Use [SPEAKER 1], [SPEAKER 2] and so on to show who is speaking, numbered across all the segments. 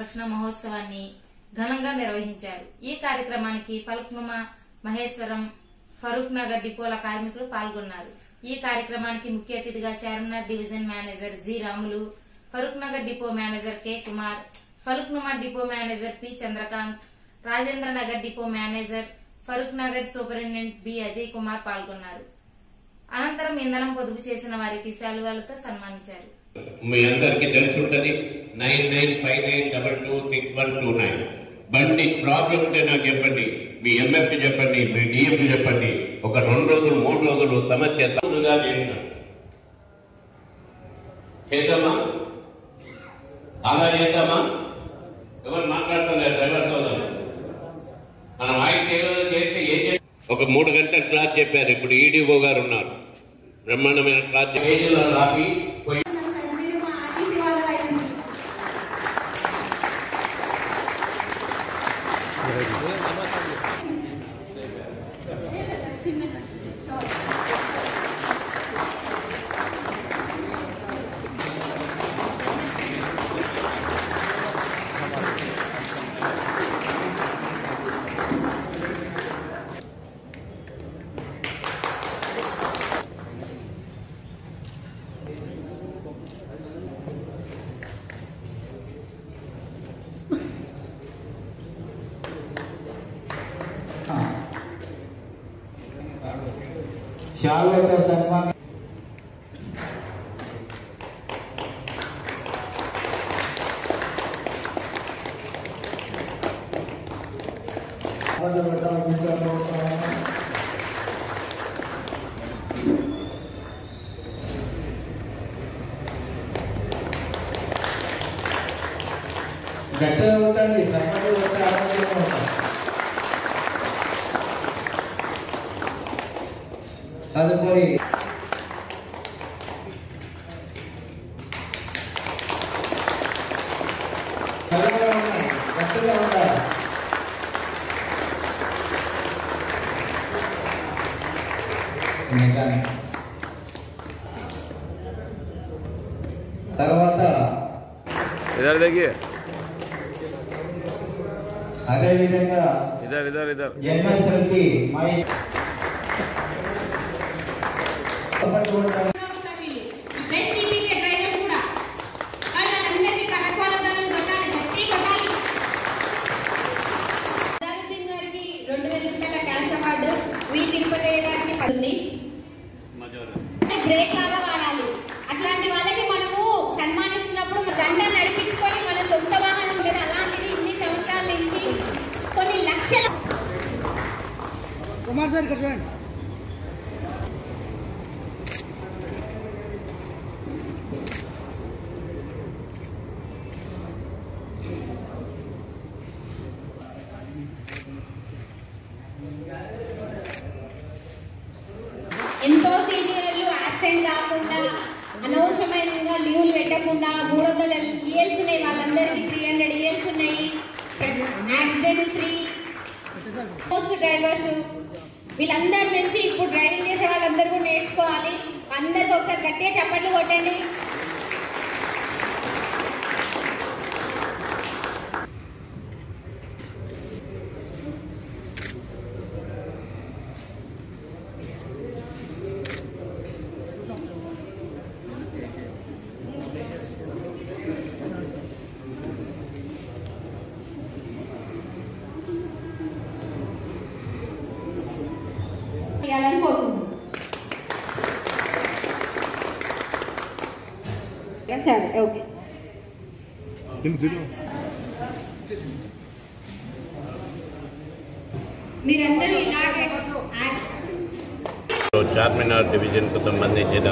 [SPEAKER 1] సంరక్షణ మహోత్సవాన్ని ఘనంగా నిర్వహించారు ఈ కార్యక్రమానికి ఫలక్నుమా మహేశ్వరం ఫరూక్ నగర్ డిపోల కార్మికులు పాల్గొన్నారు ఈ కార్యక్రమానికి ముఖ్య అతిథిగా Charminar division manager G Ramulu Farooq Nagar depot manager K Kumar Farooq Numa depot manager P Chandrakant Rajendra Nagar depot manager Farooq Nagar superintendent B Ajay Kumar పాల్గొన్నారు అనంతరం ఇంధనం పొదుపు చేసిన వారికి శాలువాలతో సన్మానించారు
[SPEAKER 2] మీ అందరికీ తెలుసుంటది nine nine five nine double two six one two nine బండి ప్రాబ్లం ఉంటే నాకు చెప్పండి మీ ఎంఎఫ్ చెప్పండి మీ డిఎఫ్ చెప్పండి ఒక రెండు రోజులు మూడు రోజులు సమస్య తప్పుగా చేసినాం చేద్దామా అలా చేద్దామా ఎవరు మాట్లాడుతున్నారు డ్రైవర్ సోదరు మనం వాయిస్ ఏమైనా చేస్తే ఏం చేస్తాం ఒక మూడు గంటల క్లాస్ చెప్పారు ఇప్పుడు ఈడీఓ గారు ఉన్నారు బ్రహ్మాండమైన క్లాస్ పేజీలో రాపి పోయి
[SPEAKER 3] మీరు మా ఆర్టీసీ వాళ్ళ వైపు
[SPEAKER 4] శాల్వతో సన్మానం గట్టిగా ఉంటుంది సన్మానం కొడితే ఆరోగ్యంగా ఉంటాం తదుపరి చల్లగా ఉన్నాయి గట్టిగా ఉండాలి మెకానిక్ తర్వాత
[SPEAKER 5] इधर देखिए
[SPEAKER 4] అదే విధంగా
[SPEAKER 5] इधर इधर इधर
[SPEAKER 4] ఎంఎస్ఎల్కి మహేష్
[SPEAKER 3] బెస్ట్ టీపీకే డ్రైవర్ కూడా వాడు వాళ్ళందరికీ కరకాల ధనం కొట్టాలి గట్టి కొట్టాలి అదారుద్దీన్ గారికి రెండు వేల రూపాయల క్యాష్ అవార్డు వి తిరుపతి గారికి పడుతుంది బ్రేక్ లాగా వాడాలి అట్లాంటి వాళ్ళకి మనము సన్మానిస్తున్నప్పుడు మన గంట నడిపించుకొని మన సొంత వాహనం మీద అలాంటిది ఇన్ని సంవత్సరాల నుంచి కొన్ని లక్షల
[SPEAKER 6] కుమార్ సార్ ఇక్కడ చూడండి
[SPEAKER 3] ఎంతో సీనియర్లు యాక్సిడెంట్ కాకుండా అనవసరమైన లీవ్లు పెట్టకుండా మూడు వందల ఇయర్స్ ఉన్నాయి వాళ్ళందరికీ త్రీ హండ్రెడ్ ఇయర్స్ ఉన్నాయి యాక్సిడెంట్ ఫ్రీ పోస్ట్ డ్రైవర్స్ వీళ్ళందరి నుంచి ఇప్పుడు డ్రైవింగ్ చేసే వాళ్ళందరూ కూడా నేర్చుకోవాలి అందరికీ ఒకసారి గట్టిగా చప్పట్లు కొట్టండి చేయాలని కోరుకుంటున్నాను సరే ఓకే మీరందరూ ఇలాగే యాక్ట్
[SPEAKER 2] చార్మినార్ డివిజన్కు సంబంధించిన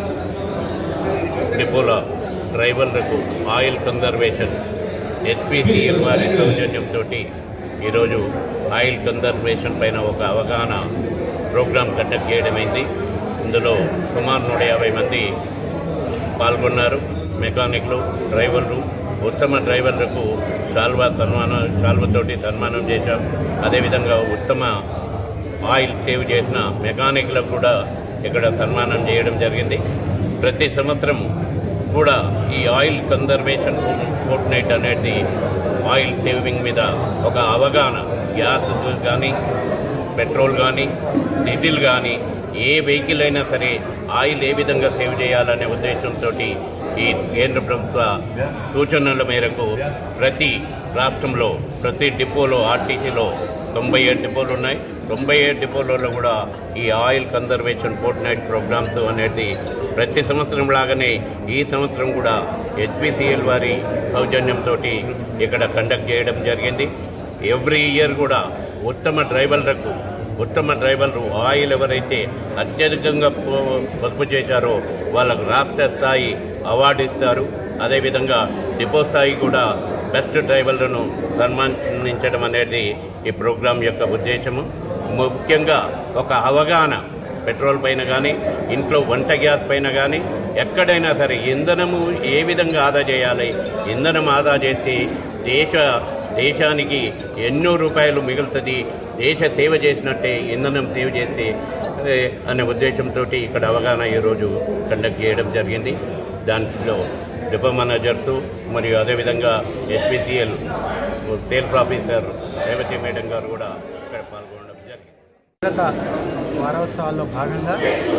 [SPEAKER 2] డిపోల డ్రైవర్లకు ఆయిల్ కన్జర్వేషన్ ఎస్పీసీఎం వారి సౌజన్యంతో ఈరోజు ఆయిల్ కన్జర్వేషన్ పైన ఒక అవగాహన ప్రోగ్రాం కండక్ట్ చేయడమైంది ఇందులో సుమారు నూట యాభై మంది పాల్గొన్నారు మెకానిక్లు డ్రైవర్లు ఉత్తమ డ్రైవర్లకు శాల్వా సన్మానం శాల్వతోటి సన్మానం చేశాం అదేవిధంగా ఉత్తమ ఆయిల్ సేవ్ చేసిన మెకానిక్లకు కూడా ఇక్కడ సన్మానం చేయడం జరిగింది ప్రతి సంవత్సరం కూడా ఈ ఆయిల్ కన్జర్వేషన్ ఫోర్ట్ నైట్ అనేది ఆయిల్ సేవింగ్ మీద ఒక అవగాహన గ్యాస్ కానీ పెట్రోల్ కానీ డీజిల్ కానీ ఏ వెహికల్ అయినా సరే ఆయిల్ ఏ విధంగా సేవ్ చేయాలనే ఉద్దేశంతో ఈ కేంద్ర ప్రభుత్వ సూచనల మేరకు ప్రతి రాష్ట్రంలో ప్రతి డిపోలో ఆర్టీసీలో తొంభై ఏడు డిపోలు ఉన్నాయి తొంభై ఏడు డిపోలలో కూడా ఈ oil conservation fortnight programmes అనేది ప్రతి సంవత్సరం లాగానే ఈ సంవత్సరం కూడా హెచ్పిసిఎల్ వారి సౌజన్యంతో ఇక్కడ కండక్ట్ చేయడం జరిగింది ఎవ్రీ ఇయర్ కూడా ఉత్తమ డ్రైవర్లకు ఉత్తమ డ్రైవర్లు ఆయిల్ ఎవరైతే అత్యధికంగా పో- పొదుపు చేశారో వాళ్ళకు రాష్ట్ర స్థాయి అవార్డు ఇస్తారు అదేవిధంగా డిపో స్థాయి కూడా బెస్ట్ డ్రైవర్లను సన్మానించడం అనేది ఈ ప్రోగ్రాం యొక్క ఉద్దేశము ముఖ్యంగా ఒక అవగాహన పెట్రోల్ పైన కానీ ఇంట్లో వంట గ్యాస్ పైన కానీ ఎక్కడైనా సరే ఇంధనము ఏ విధంగా ఆదా చేయాలి ఇంధనం ఆదా చేస్తే దేశ దేశానికి ఎన్నో రూపాయలు మిగులుతుంది దేశ సేవ చేసినట్టే ఇంధనం సేవ్ చేస్తే ఏ, అనే ఉద్దేశంతో ఇక్కడ అవగాహన ఈరోజు కండక్ట్ చేయడం జరిగింది దాంట్లో డిపో మేనేజర్స్ మరియు అదేవిధంగా SPCL sales officer Revathi madam గారు కూడా ఇక్కడ పాల్గొనడం జరిగింది
[SPEAKER 6] భద్రత వారోత్సవాల్లో భాగంగా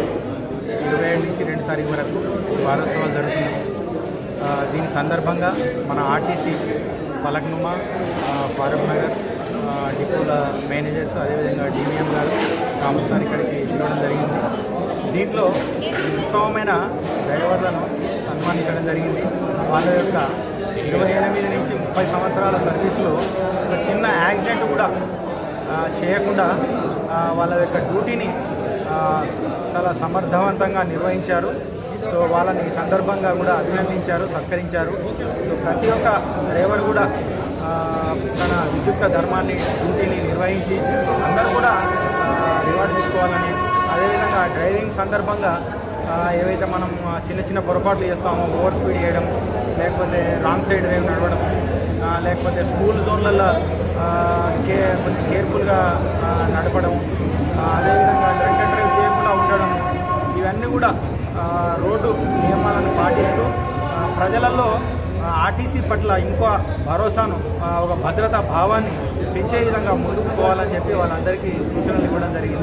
[SPEAKER 6] ఇరవై ఏడు నుంచి రెండు తారీఖు వరకు ఈ వారోత్సవాలు జరుగుతున్నాయి ఆ, దీని సందర్భంగా మన ఆర్టీసీ ఫలక్నుమా ఆ, ఫారూక్ నగర్ ఆ, డిపోల మేనేజర్స్ అదేవిధంగా డివిఎం గారు కామసారి ఇక్కడికి పిలవడం జరిగింది దీంట్లో ఉత్తమమైన డ్రైవర్లను సన్మానించడం జరిగింది వాళ్ళ యొక్క ఇరవై ఎనిమిది నుంచి ముప్పై సంవత్సరాల సర్వీసులో ఒక చిన్న యాక్సిడెంట్ కూడా ఆ, చేయకుండా ఆ, వాళ్ళ యొక్క డ్యూటీని ఆ, చాలా సమర్థవంతంగా నిర్వహించారు సో వాళ్ళని ఈ సందర్భంగా కూడా అభినందించారు సత్కరించారు సో ప్రతి ఒక్క డ్రైవర్ కూడా ఆ, తన విద్యుక్త ధర్మాన్ని డ్యూటీని నిర్వహించి అందరూ కూడా ఆ, రివార్డ్ తీసుకోవాలని అదేవిధంగా డ్రైవింగ్ సందర్భంగా ఆ, ఏవైతే మనం ఆ, చిన్న చిన్న పొరపాట్లు చేస్తామో ఓవర్ స్పీడ్ చేయడం లేకపోతే రాంగ్ సైడ్ డ్రైవ్ నడవడం ఆ, లేకపోతే స్కూల్ జోన్లలో ఆ, కే కొంచెం కేర్ఫుల్గా ఆ, నడపడం ఆ, అదేవిధంగా డ్రంక్ అండ్ డ్రైవ్ చేయకుండా ఉండడం ఇవన్నీ కూడా ఆ, రోడ్డు నియమాలను పాటిస్తూ ఆ, ప్రజలలో ఆ, ఆర్టీసీ పట్ల ఇంకో భరోసాను ఆ, ఒక భద్రతా భావాన్ని పెంచే విధంగా ముందుకు పోవాలని చెప్పి వాళ్ళందరికీ సూచనలు ఇవ్వడం జరిగింది